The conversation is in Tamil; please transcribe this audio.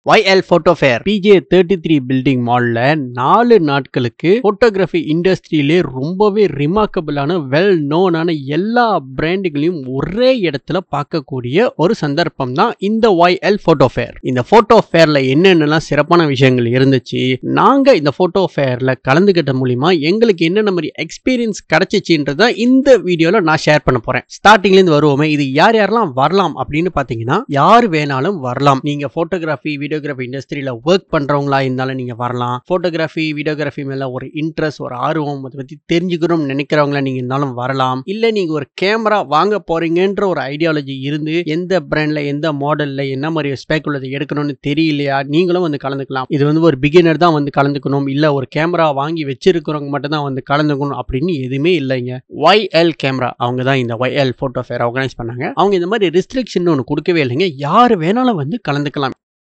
YL Photo Fair PJ thirty three building மால்ல நாலு நாட்களுக்கு போட்டோகிராஃபி இண்டஸ்ட்ரியிலே ரொம்பவே ரிமார்க்கபிளான வெல் நோனான எல்லா பிராண்டுகளையும் ஒரே இடத்துல பார்க்கக்கூடிய ஒரு சந்தர்ப்பம் தான் இந்த YL Photo Fair இந்த போட்டோ ஃபேர்ல என்னென்னலாம் சிறப்பான விஷயங்கள் இருந்துச்சு நாங்க இந்த போட்டோ ஃபேர்ல கலந்துகிட்ட மூலியமா எங்களுக்கு என்னென்ன மாதிரி எக்ஸ்பீரியன்ஸ் கிடைச்சிச்சுன்றத இந்த வீடியோல நான் ஷேர் பண்ண போறேன் ஸ்டார்டிங்ல இருந்து வருவோமே இது யார் யாரெல்லாம் வரலாம் அப்படின்னு பாத்தீங்கன்னா யார் வேணாலும் வரலாம் நீங்க போட்டோகிராஃபி வீடியோகிராஃபி இண்டஸ்ட்ரியில ஒர்க் பண்றவங்களா இருந்தாலும் நீங்க வரலாம் போட்டோகிராஃபி வீடியோகிராஃபி மேல ஒரு இன்ட்ரெஸ்ட் ஒரு ஆர்வம் அதை பத்தி தெரிஞ்சுக்கணும்னு நினைக்கிறவங்களா நீங்க இருந்தாலும் வரலாம் இல்ல நீங்க ஒரு கேமரா வாங்க போறீங்கன்ற ஒரு ஐடியாலஜி இருந்து எந்த பிராண்ட்ல எந்த மாடல்ல என்ன மாதிரி ஸ்பேக் உள்ளதை எடுக்கணும்னு தெரியலையா நீங்களும் வந்து கலந்துக்கலாம் இது வந்து ஒரு பிகினர் தான் வந்து கலந்துக்கணும் இல்ல ஒரு கேமரா வாங்கி வச்சிருக்கிறவங்க மட்டும் தான் வந்து கலந்துக்கணும் அப்படின்னு எதுவுமே இல்லைங்க YL கேமரா அவங்க தான் இந்த YL போட்டோ ஃபேர் ஆர்கனைஸ் பண்ணாங்க அவங்க இந்த மாதிரி ரெஸ்ட்ரிக்ஷன் ஒன்று கொடுக்கவே இல்லைங்க யார் வேணாலும் வந்து கலந்துக்கலாம்